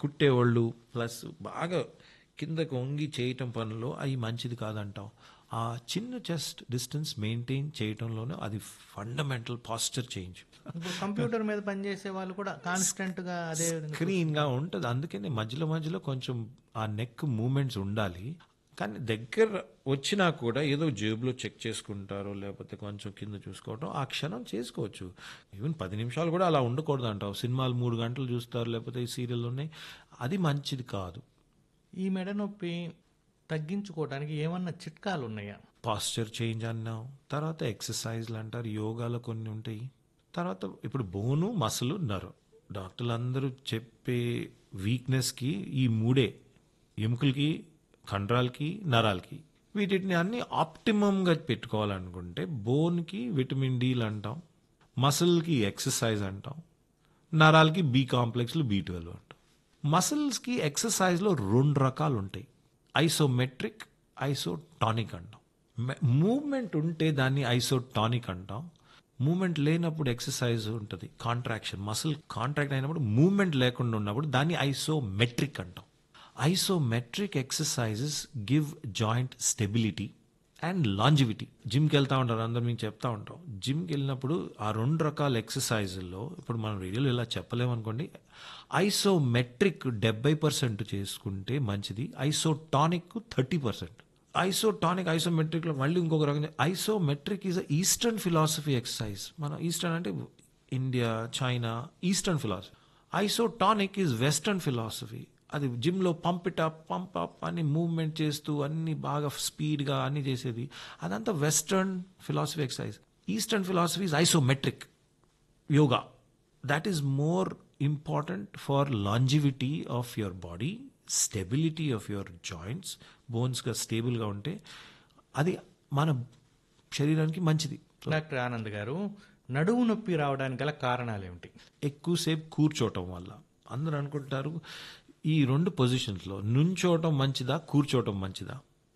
కుట్టేవాళ్ళు plus బాగా కిందకు వంగి చేయటం పనులు అవి మంచిది కాదంటాం ఆ చిన్న చెస్ట్ డిస్టెన్స్ మెయింటైన్ చేయటంలోనే అది ఫండమెంటల్ పాస్చర్ చేంజ్ ఇప్పుడు కంప్యూటర్ మీద పనిచేసే వాళ్ళు కూడా కాన్స్టెంట్ గా అదే విధంగా స్క్రీన్గా ఉంటుంది అందుకని మధ్యలో మధ్యలో కొంచెం ఆ నెక్ మూమెంట్స్ ఉండాలి కానీ దగ్గర వచ్చినా కూడా ఏదో జేబులో చెక్ చేసుకుంటారో లేకపోతే కొంచెం కింద చూసుకోవటం ఆ క్షణం చేసుకోవచ్చు ఈవెన్ పది నిమిషాలు కూడా అలా ఉండకూడదు అంటావు సినిమాలు మూడు గంటలు చూస్తారు లేకపోతే ఈ సీరియల్ ఉన్నాయి అది మంచిది కాదు ఈ మెడ నొప్పి తగ్గించుకోవడానికి ఏమన్నా చిట్కాలు ఉన్నాయా పాస్చర్ చేంజ్ అన్నాం తర్వాత ఎక్సర్సైజ్లు అంటారు యోగాలో కొన్ని ఉంటాయి తర్వాత ఇప్పుడు బోను మసలు నరం డాక్టర్లు అందరూ చెప్పే వీక్నెస్కి ఈ మూడే ఎముకలకి కండరాలకి నరాలకి వీటిని అన్ని ఆప్టిమంగా పెట్టుకోవాలనుకుంటే బోన్కి విటమిన్ డీలు అంటాం మసిల్కి ఎక్సర్సైజ్ అంటాం నరాలకి బి కాంప్లెక్స్లు బి ట్వెల్వ్ అంటాం మసిల్స్కి ఎక్సర్సైజ్లో రెండు రకాలు ఉంటాయి ఐసోమెట్రిక్ ఐసోటానిక్ అంటాం మూమెంట్ ఉంటే దాన్ని ఐసోటానిక్ అంటాం మూమెంట్ లేనప్పుడు ఎక్సర్సైజ్ ఉంటుంది కాంట్రాక్షన్ మసిల్ కాంట్రాక్ట్ అయినప్పుడు మూమెంట్ లేకుండా ఉన్నప్పుడు దాన్ని ఐసోమెట్రిక్ అంటాం isometric exercises give joint stability and longevity జిమ్కి వెళ్తా ఉంటారు అందరు మీకు చెప్తా ఉంటాం జిమ్కి వెళ్ళినప్పుడు ఆ రెండు రకాల ఎక్సర్సైజుల్లో ఇప్పుడు మనం రేడియోలో ఇలా చెప్పలేమనుకోండి ఐసోమెట్రిక్ డెబ్బై పర్సెంట్ చేసుకుంటే మంచిది ఐసోటానిక్ థర్టీ పర్సెంట్ ఐసోటానిక్ ఐసోమెట్రిక్లో మళ్ళీ ఇంకొక రకం isometric is eastern philosophy exercise మన ఈస్టర్న్ అంటే India China eastern philosophy isotonic is western philosophy అది జిమ్లో pump it up pump up అని మూవ్మెంట్ చేస్తూ అన్ని బాగా స్పీడ్గా అన్ని చేసేది అదంతా western philosophy exercise eastern philosophy is isometric yoga that is more important for longevity of your body stability of your joints బోన్స్గా స్టేబుల్గా ఉంటే అది మన శరీరానికి మంచిది డాక్టర్ ఆనంద్ గారు నడుము నొప్పి రావడానికి గల కారణాలు ఏమిటి ఎక్కువసేపు కూర్చోవటం వల్ల అందరూ అనుకుంటారు ఈ రెండు పొజిషన్స్లో నుంచోవటం మంచిదా కూర్చోవటం మంచిదా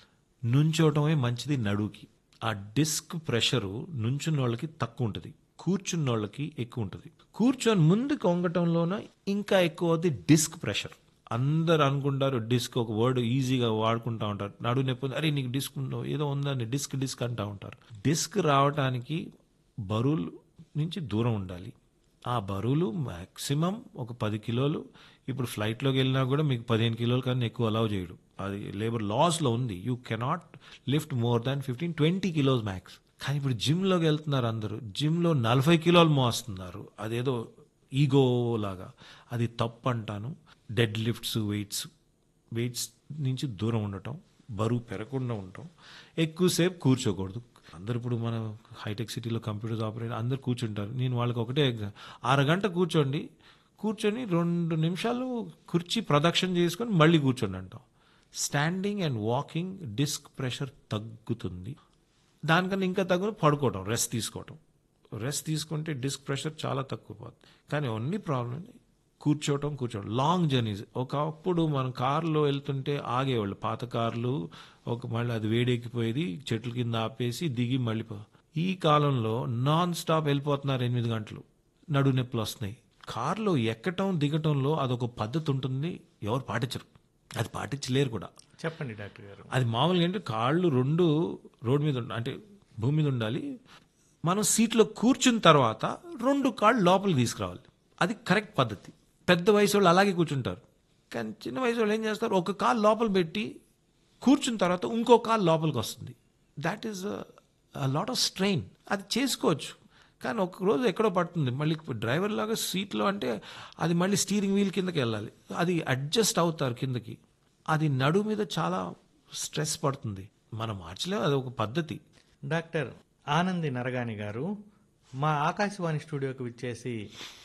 నుంచోవటమే మంచిది నడుకి ఆ డిస్క్ ప్రెషరు నుంచున్న వాళ్ళకి తక్కువ ఉంటుంది కూర్చున్న వాళ్ళకి ఎక్కువ ఉంటుంది కూర్చొని ముందుకు వంగటంలోన ఇంకా ఎక్కువ అవుతుంది డిస్క్ ప్రెషర్ అందరు అనుకుంటారు డిస్క్ ఒక వర్డ్ ఈజీగా వాడుకుంటా ఉంటారు నడు నొప్పి ఉంది, అరే నీకు డిస్క్ ఉందో ఏదో ఉందని డిస్క్ డిస్క్ అంటా ఉంటారు డిస్క్ రావడానికి బరువులు నుంచి దూరం ఉండాలి ఆ బరువులు మ్యాక్సిమం ఒక పది కిలోలు ఇప్పుడు ఫ్లైట్లోకి వెళ్ళినా కూడా మీకు పదిహేను కిలోల కన్నా ఎక్కువ అలౌ చేయడు అది లేబర్ లాస్లో ఉంది you cannot lift more than fifteen twenty kilos max కానీ ఇప్పుడు జిమ్లోకి వెళ్తున్నారు అందరూ జిమ్లో నలభై కిలోలు మోస్తున్నారు అదేదో ఈగో లాగా అది తప్పు అంటాను డెడ్ లిఫ్ట్స్ వెయిట్స్ వెయిట్స్ నుంచి దూరం ఉండటం బరువు పెరగకుండా ఉండటం ఎక్కువసేపు కూర్చోకూడదు అందరు ఇప్పుడు మన హైటెక్ సిటీలో కంప్యూటర్స్ ఆపరేట్ అందరు కూర్చుంటారు నేను వాళ్ళకి ఒకటే ఎగ్జామ్ అరగంట కూర్చోండి కూర్చొని రెండు నిమిషాలు కుర్చీ ప్రదక్షిణ చేసుకొని మళ్ళీ కూర్చోండి అంటాం standing and walking disc pressure తగ్గుతుంది దానికన్నా ఇంకా తగ్గు పడుకోవటం రెస్ట్ తీసుకోవటం రెస్ట్ తీసుకుంటే డిస్క్ ప్రెషర్ చాలా తక్కువ పోతుంది కానీ ఓన్లీ ప్రాబ్లం కూర్చోవటం కూర్చోవడం లాంగ్ జర్నీస్ ఒకప్పుడు మనం కారులో వెళ్తుంటే ఆగేవాళ్ళు పాత కార్లు ఒక మళ్ళీ అది వేడెక్కిపోయేది చెట్ల కింద ఆపేసి దిగి మళ్ళీ పో- ఈ కాలంలో నాన్ స్టాప్ వెళ్ళిపోతున్నారు ఎనిమిది గంటలు నడు నొప్పులు వస్తున్నాయి కారులో ఎక్కటం దిగటంలో అదొక పద్ధతి ఉంటుంది ఎవరు పాటించరు అది పాటించలేరు కూడా చెప్పండి డాక్టర్ గారు అది మామూలుగా ఏంటంటే కాళ్ళు రెండు రోడ్ మీద ఉండ- అంటే భూమి మీద ఉండాలి మనం సీట్లో కూర్చున్న తర్వాత రెండు కాళ్ళు లోపలికి తీసుకురావాలి అది కరెక్ట్ పద్ధతి పెద్ద వయసు వాళ్ళు అలాగే కూర్చుంటారు కానీ చిన్న వయసు వాళ్ళు ఏం చేస్తారు ఒక కాలు లోపల పెట్టి కూర్చున్న తర్వాత ఇంకో కాలు లోపలికి వస్తుంది that is lot of strain అది చేసుకోవచ్చు కానీ ఒక రోజు ఎక్కడో పడుతుంది మళ్ళీ డ్రైవర్ లాగా సీట్లో అంటే అది మళ్ళీ స్టీరింగ్ వీల్ కిందకి వెళ్ళాలి అది అడ్జస్ట్ అవుతారు కిందకి అది నడు మీద చాలా స్ట్రెస్ పడుతుంది మనం మార్చలేము అది ఒక పద్ధతి డాక్టర్ ఆనంది నరగాని గారు మా ఆకాశవాణి స్టూడియోకి విచ్చేసి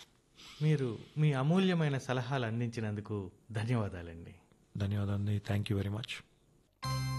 మీరు మీ అమూల్యమైన సలహాలు అందించినందుకు ధన్యవాదాలండి ధన్యవాదాలు థ్యాంక్ యూ వెరీ మచ్